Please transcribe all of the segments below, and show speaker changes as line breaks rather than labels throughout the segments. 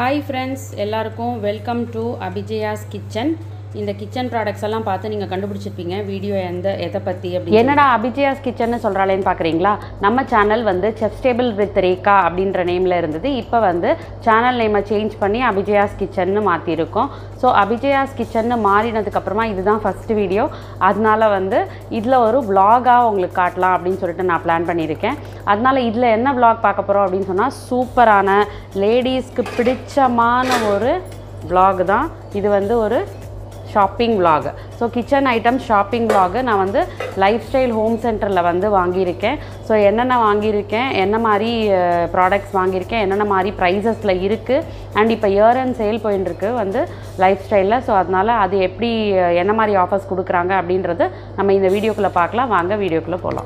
hi friends எல்லாருக்கும் welcome to Abhijaya's kitchen இந்த kitchen products எல்லாம் பார்த்து நீங்கள் கண்டுபிடிச்சிருப்பீங்க வீடியோ எந்த எதை பற்றி அப்படி
என்னடா அபிஜயாஸ் கிச்சன்னு சொல்கிறாளேன்னு பார்க்குறீங்களா நம்ம சேனல் வந்து செஃப் டேபிள் வித் ரேகா அப்படின்ற நேமில் இருந்தது இப்போ வந்து சேனல் நேமை சேஞ்ச் பண்ணி அபிஜயாஸ் கிச்சன்னு மாற்றிருக்கோம் ஸோ அபிஜயாஸ் கிச்சன்னு மாறினதுக்கப்புறமா இதுதான் ஃபஸ்ட்டு வீடியோ அதனால வந்து இதில் ஒரு vlog-ஆ உங்களுக்கு காட்டலாம் அப்படின்னு சொல்லிட்டு நான் பிளான் பண்ணியிருக்கேன் அதனால இதில் என்ன vlog பார்க்க போகிறோம் அப்படின்னு சொன்னால் சூப்பரான லேடிஸ்க்கு பிடிச்சமான ஒரு vlog தான் இது வந்து ஒரு shopping vlog so kitchen item shopping vlog நான் வந்து லைஃப் ஸ்டைல் ஹோம் சென்டரில் வந்து வாங்கியிருக்கேன் ஸோ என்னென்ன வாங்கியிருக்கேன் என்ன மாதிரி ப்ராடக்ட்ஸ் வாங்கியிருக்கேன் என்னென்ன மாதிரி ப்ரைஸஸில் இருக்குது அண்ட் இப்போ இயர் அண்ட் சேல் போயின்னு வந்து லைஃப் ஸ்டைலில் ஸோ அதனால் அது எப்படி அஹ், என்ன மாதிரி ஆஃபர்ஸ் கொடுக்குறாங்க அப்படின்றது நம்ம இந்த வீடியோக்குள்ளே பார்க்கலாம் வாங்க வீடியோக்குள்ளே போகலாம்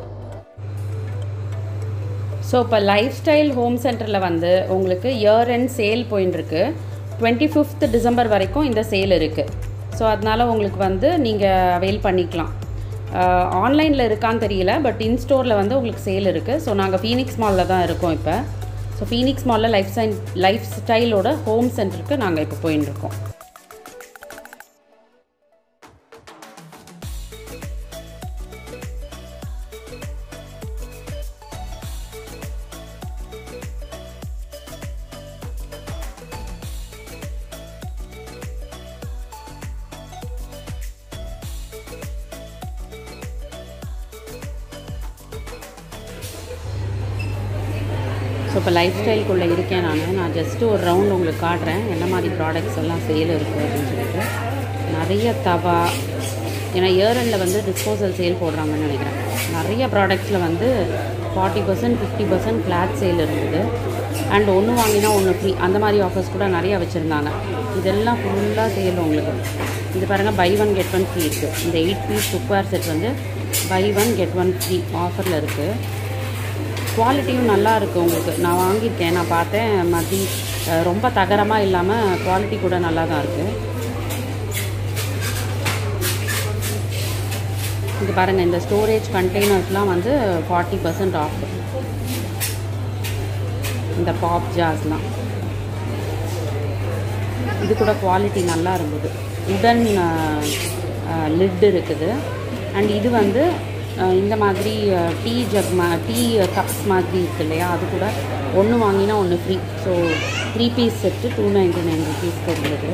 ஸோ இப்போ லைஃப் ஸ்டைல் ஹோம் சென்டரில் வந்து உங்களுக்கு இயர் எண்ட் சேல் போயின்னு இருக்கு டுவெண்ட்டி ஃபிஃப்த் டிசம்பர் வரைக்கும் இந்த சேல் இருக்குது ஸோ அதனால் உங்களுக்கு வந்து நீங்கள் அவைல் பண்ணிக்கலாம் ஆன்லைனில் இருக்கான்னு தெரியல பட் இன்ஸ்டோரில் வந்து உங்களுக்கு சேல் இருக்குது ஸோ நாங்கள் ஃபீனிக்ஸ் மாலில் தான் இருக்கோம் இப்போ ஸோ ஃபீனிக்ஸ் மாலில் லைஃப் ஸ்டைல் லைஃப் ஸ்டைலோட ஹோம் சென்டருக்கு நாங்கள் இப்போ போயின்னு இருக்கோம் ஸோ இப்போ லைஃப் ஸ்டைலுக்குள்ளே இருக்கேன் நான் நான் ஜஸ்ட்டு ஒரு ரவுண்ட் உங்களுக்கு காட்டுறேன் என்ன மாதிரி ப்ராடக்ட்ஸ் எல்லாம் சேல் இருக்குது அப்படின்னு சொல்லிட்டு நிறைய தவா ஏன்னா இயர் எண்டில் வந்து டிஸ்போசல் சேல் போடுறாங்கன்னு நினைக்கிறேன் நிறைய ப்ராடக்ட்ஸில் வந்து forty percent fifty percent flat sale இருந்தது அண்ட் ஒன்று வாங்கினா ஒன்று ஃப்ரீ அந்த மாதிரி ஆஃபர்ஸ் கூட நிறைய வச்சுருந்தாங்க இதெல்லாம் ஃபுல்லாக சேல் உங்களுக்கு இது பாருங்கள் buy one get one free இருக்குது இந்த எயிட் பீஸ் குக்வேர் செட் வந்து buy one get one free ஆஃபரில் இருக்குது குவாலிட்டியும் நல்லா இருக்குது உங்களுக்கு நான் வாங்கியிருக்கேன் நான் பார்த்தேன் மதி அஹ், ரொம்ப தகரமாக இல்லாமல் குவாலிட்டி கூட நல்லா தான் இருக்குது இது பாருங்கள் இந்த ஸ்டோரேஜ் கண்டெய்னர்ஸ்லாம் வந்து ஃபார்ட்டி பர்சன்ட் ஆஃப் இந்த பாப் ஜார்ஸ்லாம் இது கூட குவாலிட்டி நல்லா இருந்தது உடன் லிட் இருக்குது அண்ட் இது வந்து அஹ், இந்த மாதிரி டீ ஜக் மா டீ கப்ஸ் மாதிரி இருக்கு இல்லையா அது கூட ஒன்று வாங்கினா ஒன்று free so three piece set two ninety nine ருபீஸ்க்கு இருந்தது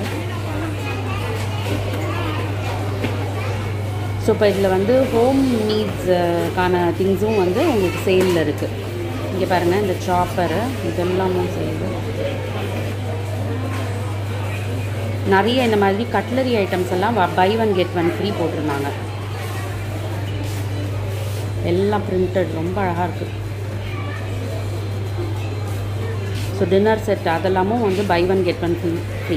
ஸோ இப்போ இதில் வந்து ஹோம் நீட்ஸுக்கான திங்ஸும் வந்து உங்களுக்கு சேலில் இருக்குது இங்கே பாருங்கள் இந்த சாப்பரு இதெல்லாமும் சேல் நிறைய இந்த மாதிரி கட்லரி ஐட்டம்ஸ் எல்லாம் buy one get one free போட்டிருந்தாங்க எல்லாம் பிரிண்டட் ரொம்ப அழகாக இருக்குது ஸோ டின்னர் செட் அதெல்லாமும் வந்து buy one get one free free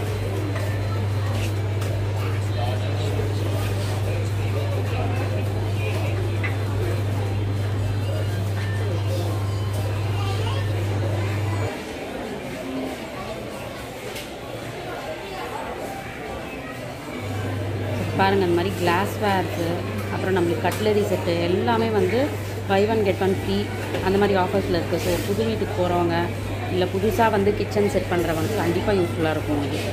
பாருங்கள் அந்த மாதிரி கிளாஸ் வேர்ஸு அப்புறம் நம்மளுக்கு கட்லரி செட்டு எல்லாமே வந்து buy one get one free அந்த மாதிரி ஆஃபர்ஸில் இருக்குது ஸோ புது வீட்டுக்கு போகிறவங்க இல்லை புதுசாக வந்து கிச்சன் செட் பண்ணுறவங்க கண்டிப்பாக யூஸ்ஃபுல்லாக இருக்கும் இது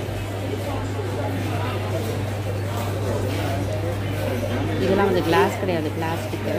இதெல்லாம் வந்து கிளாஸ் கிடையாது பிளாஸ்டிக்கு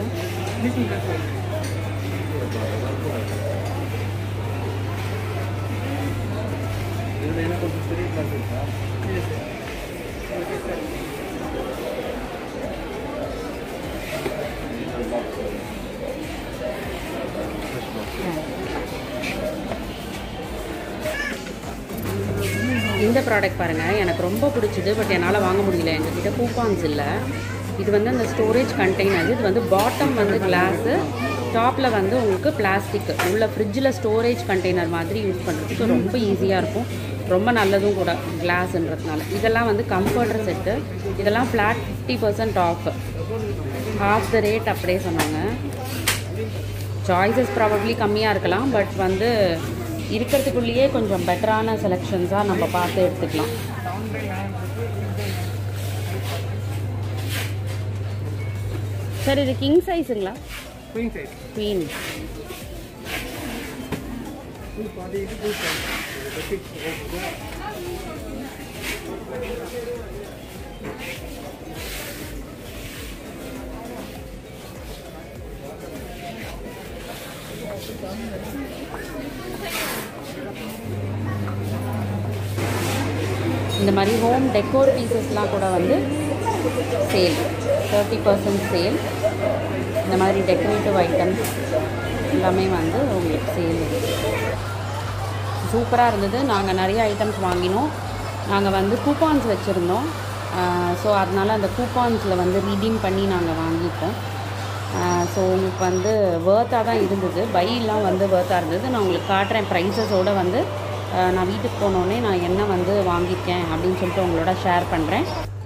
இந்த ப்ராடக்ட் பாருங்கள் எனக்கு ரொம்ப பிடிச்சது பட் என்னால் வாங்க முடியல எங்ககிட்ட கூப்பான்ஸ் இல்லை இது வந்து அந்த ஸ்டோரேஜ் கண்டெய்னர் இது வந்து பாட்டம் வந்து கிளாஸு டாப்பில் வந்து உங்களுக்கு பிளாஸ்டிக் உள்ள ஃப்ரிட்ஜில் ஸ்டோரேஜ் கண்டெய்னர் மாதிரி யூஸ் பண்ணுறதுக்கு ரொம்ப ஈஸியாக இருக்கும் ரொம்ப நல்லதும் கூட கிளாஸ்ன்றதுனால இதெல்லாம் வந்து கம்ஃபர்டர் செட்டு இதெல்லாம் flat fifty percent off half the rate அப்படியே சொன்னாங்க சாய்ஸஸ் ப்ராபப்ளி கம்மியாக இருக்கலாம் பட் வந்து இருக்கிறதுக்குள்ளேயே கொஞ்சம் பெட்டரான செலெக்ஷன்ஸாக நம்ம பார்த்து எடுத்துக்கலாம் சார் இது கிங் சைஸுங்களா
குயின் சைஸ்
குவீன் இந்த மாதிரி ஹோம் டெக்கோர் பீசஸ்லாம் கூட வந்து சேல் தேர்ட்டி பர்சன்ட் சேல் இந்த மாதிரி டெக்கரேட்டிவ் ஐட்டம்ஸ் எல்லாமே வந்து உங்களுக்கு சேல் சூப்பராக இருந்தது நாங்கள் நிறைய ஐட்டம்ஸ் வாங்கினோம் நாங்கள் வந்து கூப்பான்ஸ் வச்சுருந்தோம் ஸோ அதனால் அந்த கூப்பான்ஸில் வந்து ரீடீம் பண்ணி நாங்கள் வாங்கிப்போம் ஸோ உங்களுக்கு வந்து வேர்த்தாக தான் இருந்தது பையெல்லாம் வந்து வேர்த்தாக இருந்தது நான் உங்களுக்கு காட்டுறேன் ப்ரைஸஸோடு வந்து ஆஹ் நான் வீட்டுக்கு போனோடனே நான் என்ன வந்து வாங்கியிருக்கேன் அப்படின்னு சொல்லிட்டு உங்களோட ஷேர் பண்ணுறேன்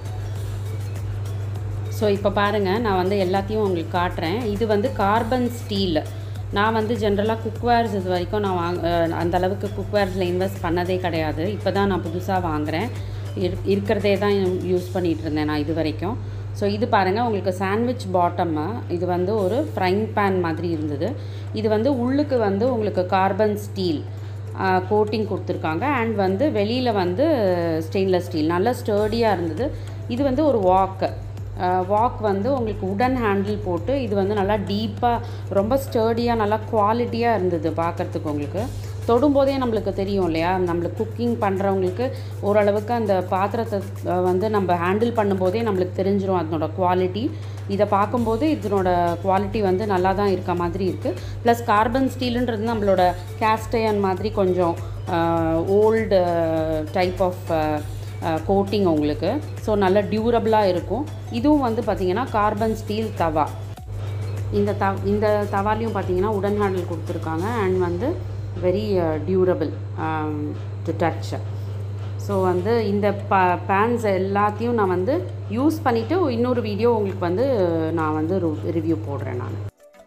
ஸோ இப்போ பாருங்கள் நான் வந்து எல்லாத்தையும் உங்களுக்கு காட்டுறேன் இது வந்து கார்பன் ஸ்டீல் நான் வந்து ஜென்ரலாக குக்வேர்ஸ் இது வரைக்கும் நான் வாங்க அஹ் அந்த அளவுக்கு குக்வேர்ஸில் இன்வெஸ்ட் பண்ணதே கிடையாது இப்போ தான் நான் புதுசாக வாங்குகிறேன் இரு இருக்கிறதே தான் யூஸ் பண்ணிகிட்டு இருந்தேன் நான் இது வரைக்கும் ஸோ இது பாருங்கள் உங்களுக்கு சாண்ட்விச் பாட்டம்மு இது வந்து ஒரு ஃப்ரைங் பேன் மாதிரி இருந்தது இது வந்து உள்ளுக்கு வந்து உங்களுக்கு கார்பன் ஸ்டீல் கோட்டிங் கொடுத்துருக்காங்க அண்ட் வந்து வெளியில் வந்து ஸ்டெயின்லெஸ் ஸ்டீல் நல்லா ஸ்டர்டியாக இருந்தது இது வந்து ஒரு வாக்கு வாக் வந்து உங்களுக்கு உடன் ஹேண்டில் போட்டு இது வந்து நல்லா டீப்பாக ரொம்ப ஸ்டர்டியாக நல்லா குவாலிட்டியாக இருந்தது பார்க்குறதுக்கு உங்களுக்கு தொடும்போதே நம்மளுக்கு தெரியும் இல்லையா நம்மளுக்கு குக்கிங் பண்ணுறவங்களுக்கு ஓரளவுக்கு அந்த பாத்திரத்தை அஹ், வந்து நம்ம ஹேண்டில் பண்ணும்போதே நம்மளுக்கு தெரிஞ்சிரும் அதனோட குவாலிட்டி இதை பார்க்கும்போது இதனோட குவாலிட்டி வந்து நல்லா தான் இருக்க மாதிரி இருக்குது ப்ளஸ் கார்பன் ஸ்டீலுன்றது நம்மளோட கேஸ்டயன் மாதிரி கொஞ்சம் ஓல்டு டைப் ஆஃப் கோட்டிங் உங்களுக்கு ஸோ நல்ல டியூரபிளாக இருக்கும் இதுவும் வந்து பார்த்திங்கன்னா கார்பன் ஸ்டீல் தவா இந்த த இந்த தவாலையும் பார்த்தீங்கன்னா உடன் ஹேண்டில் கொடுத்துருக்காங்க அண்ட் வந்து very durable to touch so வந்து இந்த ப பேன்ஸ் எல்லாத்தையும் நான் வந்து யூஸ் பண்ணிவிட்டு இன்னொரு வீடியோ உங்களுக்கு வந்து நான் வந்து ரிவ்யூ போடுறேன் நான்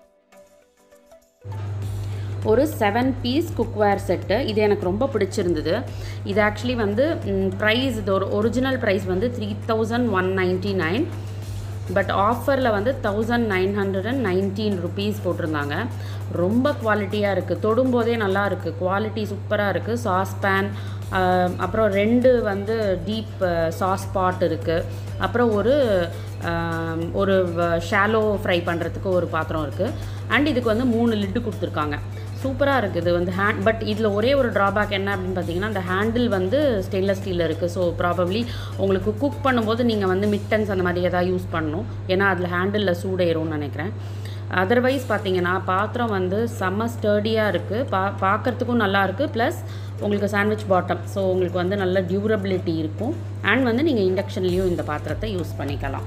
ஒரு செவன் பீஸ் குக்வேர் செட்டு இது எனக்கு ரொம்ப பிடிச்சிருந்தது இது ஆக்சுவலி வந்து ப்ரைஸ் இது ஒரு ஒரிஜினல் ப்ரைஸ் வந்து three thousand one ninety nine but ஆஃபரில் வந்து thousand nine hundred and nineteen rupees போட்டிருந்தாங்க ரொம்ப குவாலிட்டியாக இருக்குது தொடும்போதே நல்லா இருக்குது குவாலிட்டி சூப்பராக இருக்குது சாஸ் பேன் அப்புறம் ரெண்டு வந்து டீப் சாஸ் பாட் இருக்குது அப்புறம் ஒரு ஆம், ஒரு ஷாலோ ஃப்ரை பண்ணுறதுக்கு ஒரு பாத்திரம் இருக்குது அண்ட் இதுக்கு வந்து மூணு லிட்டு கொடுத்துருக்காங்க சூப்பராக இருக்குது இது வந்து ஹேண்ட் பட் இதில் ஒரே ஒரு ட்ராபேக் என்ன அப்படின்னு பார்த்தீங்கன்னா அந்த ஹேண்டில் வந்து ஸ்டெயின்லெஸ் ஸ்டீலில் இருக்குது ஸோ ப்ராபப்ளி உங்களுக்கு குக் பண்ணும்போது நீங்கள் வந்து மிட்டன்ஸ் அந்த மாதிரி எதாவது யூஸ் பண்ணணும் ஏன்னா அதில் ஹேண்டிலில் சூடேறும்னு நினைக்கிறேன் அதர்வைஸ் பார்த்தீங்கன்னா பாத்திரம் வந்து செம்ம ஸ்டர்டியாக இருக்குது பா பார்க்குறதுக்கும் நல்லா இருக்குது ப்ளஸ் உங்களுக்கு சாண்ட்விச் பாட்டம் ஸோ உங்களுக்கு வந்து நல்ல டியூரபிலிட்டி இருக்கும் அண்ட் வந்து நீங்கள் இண்டக்ஷன்லேயும் இந்த பாத்திரத்தை யூஸ் பண்ணிக்கலாம்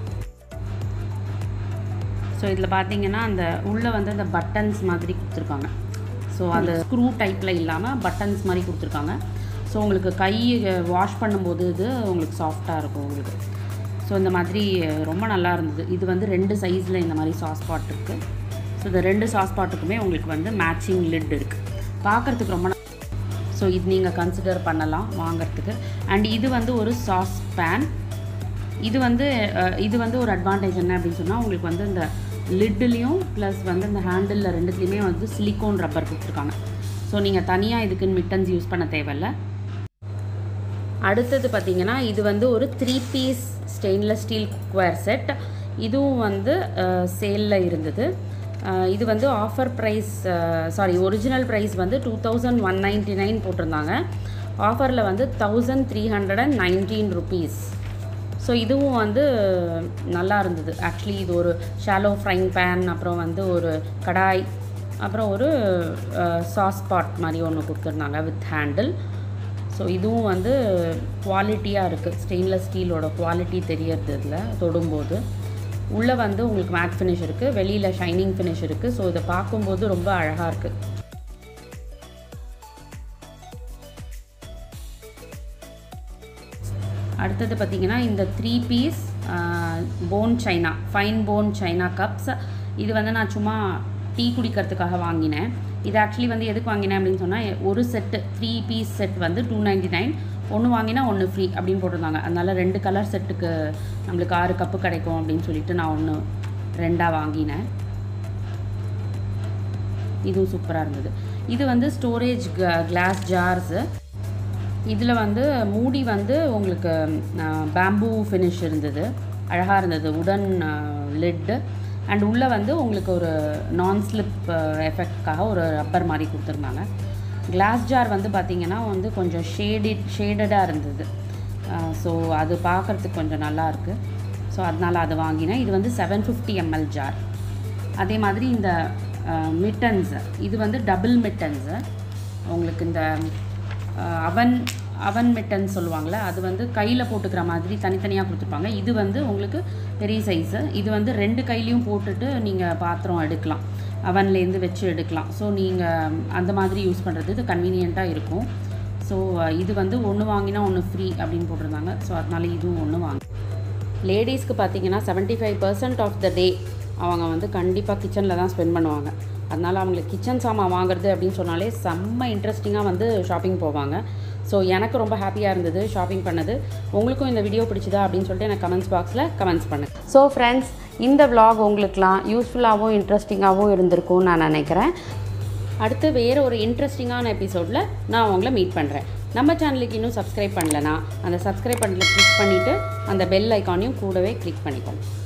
ஸோ இதில் பார்த்தீங்கன்னா அந்த உள்ளே வந்து அந்த பட்டன்ஸ் மாதிரி கொடுத்துருக்காங்க ஸோ அது ஸ்க்ரூ டைப்பில் இல்லாமல் பட்டன்ஸ் மாதிரி கொடுத்துருக்காங்க ஸோ உங்களுக்கு கை வாஷ் பண்ணும்போது இது உங்களுக்கு சாஃப்டாக இருக்கும் உங்களுக்கு ஸோ இந்த மாதிரி ரொம்ப நல்லா இருந்தது இது வந்து ரெண்டு சைஸில் இந்த மாதிரி சாஸ் பாட் இருக்குது ஸோ இந்த ரெண்டு சாஸ் பாட்டுக்குமே உங்களுக்கு வந்து மேட்சிங் லிட் இருக்குது பார்க்குறதுக்கு ரொம்ப ஸோ இது நீங்கள் கன்சிடர் பண்ணலாம் வாங்குறதுக்கு அண்ட் இது வந்து ஒரு சாஸ் பேன் இது வந்து அஹ், இது வந்து ஒரு அட்வான்டேஜ் என்ன அப்படின்னு சொன்னால் உங்களுக்கு வந்து இந்த லிட்டுலேயும் ப்ளஸ் வந்து இந்த ஹேண்டிலில் ரெண்டுத்துலேயுமே வந்து சிலிக்கோன் ரப்பர் கொடுத்துருக்காங்க ஸோ நீங்கள் தனியாக இதுக்குன்னு மிட்டன்ஸ் யூஸ் பண்ண தேவையில்ல அடுத்தது பார்த்தீங்கன்னா இது வந்து ஒரு three piece stainless steel cookware set இதுவும் வந்து சேலில் இருந்தது அஹ், இது வந்து offer price sorry original price வந்து two thousand one ninety nine போட்டிருந்தாங்க ஆஃபரில் வந்து thousand three hundred and nineteen rupees so இதுவும் வந்து நல்லா இருந்தது ஆக்சுவலி இது ஒரு ஷாலோ ஃப்ரைங் பேன் அப்புறம் வந்து ஒரு கடாய் அப்புறம் ஒரு சாஸ் பாட் மாதிரி ஒன்று கொடுத்துருந்தாங்க வித் ஹேண்டில் ஸோ இதுவும் வந்து குவாலிட்டியாக இருக்குது ஸ்டெயின்லெஸ் ஸ்டீலோட குவாலிட்டி தெரியறது இதில் தொடும்போது உள்ளே வந்து உங்களுக்கு மேட் ஃபினிஷ் இருக்குது வெளியில் ஷைனிங் ஃபினிஷ் இருக்குது ஸோ இதை பார்க்கும்போது ரொம்ப அழகாக இருக்குது அடுத்தது பார்த்திங்கன்னா இந்த three piece bone china fine bone china cups இது வந்து நான் சும்மா டீ குடிக்கிறதுக்காக வாங்கினேன் இது ஆக்சுவலி வந்து எதுக்கு வாங்கினேன் அப்படின்னு சொன்னால் ஒரு செட்டு த்ரீ பீஸ் செட் வந்து டூ நைன்டி நைன் ஒன்று வாங்கினா ஒன்று ஃப்ரீ அப்படின்னு போட்டிருந்தாங்க அதனால் ரெண்டு கலர் செட்டுக்கு நம்மளுக்கு ஆறு கப்பு கிடைக்கும் அப்படின்னு சொல்லிட்டு நான் ஒன்று ரெண்டாக வாங்கினேன் இதுவும் சூப்பராக இருந்தது இது வந்து ஸ்டோரேஜ் கிளாஸ் ஜார்ஸு இதில் வந்து மூடி வந்து உங்களுக்கு பேம்பூ ஃபினிஷ் இருந்தது அழகாக இருந்தது உடன் லிட்டு அண்ட் உள்ளே வந்து உங்களுக்கு ஒரு நான் ஸ்லிப் எஃபெக்ட்காக ஒரு ரப்பர் மாதிரி கொடுத்துருந்தாங்க கிளாஸ் ஜார் வந்து பார்த்திங்கன்னா வந்து கொஞ்சம் ஷேடிட் ஷேடடாக இருந்தது ஸோ அது பார்க்குறதுக்கு கொஞ்சம் நல்லா இருக்குது ஸோ அதனால் அது வாங்கினேன் இது வந்து செவன் ஃபிஃப்டி எம்எல் ஜார் அதே மாதிரி இந்த மிட்டன்ஸு இது வந்து டபுள் மிட்டன்ஸு உங்களுக்கு இந்த அவன் அவன் மிட்டன் சொல்லுவாங்கள்ல அது வந்து கையில் போட்டுக்கிற மாதிரி தனித்தனியாக கொடுத்துருப்பாங்க இது வந்து உங்களுக்கு பெரிய சைஸு இது வந்து ரெண்டு கையிலையும் போட்டுட்டு நீங்கள் பாத்திரம் எடுக்கலாம் அவன்லேருந்து வச்சு எடுக்கலாம் ஸோ நீங்கள் அந்த மாதிரி யூஸ் பண்ணுறது இது கன்வீனியண்ட்டாக இருக்கும் ஸோ இது வந்து ஒன்று வாங்கினா ஒன்று ஃப்ரீ அப்படின்னு போட்டிருந்தாங்க ஸோ அதனால இதுவும் ஒன்று வாங்க லேடிஸ்க்கு பார்த்தீங்கன்னா seventy five percent off the day அவங்க வந்து கண்டிப்பாக கிச்சனில் தான் ஸ்பெண்ட் பண்ணுவாங்க அதனால் அவங்களுக்கு கிச்சன் சாமான் வாங்குறது அப்படின்னு சொன்னாலே செம்ம இன்ட்ரெஸ்டிங்காக வந்து ஷாப்பிங் போவாங்க ஸோ எனக்கு ரொம்ப ஹாப்பியாக இருந்தது ஷாப்பிங் பண்ணது உங்களுக்கும் இந்த வீடியோ பிடிச்சதா அப்படின்னு சொல்லிட்டு எனக்கு கமெண்ட்ஸ் பாக்ஸில் கமெண்ட்ஸ் பண்ணுங்கள்
ஸோ ஃப்ரெண்ட்ஸ் இந்த vlog உங்களுக்குலாம் யூஸ்ஃபுல்லாகவும் இன்ட்ரெஸ்டிங்காகவும் இருந்திருக்கும்னு நான் நினைக்கிறேன்
அடுத்து வேறு ஒரு இன்ட்ரெஸ்டிங்கான எபிசோடில் நான் உங்களை மீட் பண்ணுறேன் நம்ம சேனலுக்கு இன்னும் சப்ஸ்கிரைப் பண்ணலனா அந்த சப்ஸ்கிரைப் பண்ணல கிளிக் பண்ணிவிட்டு அந்த பெல் ஐக்கானையும் கூடவே கிளிக் பண்ணிக்கோங்க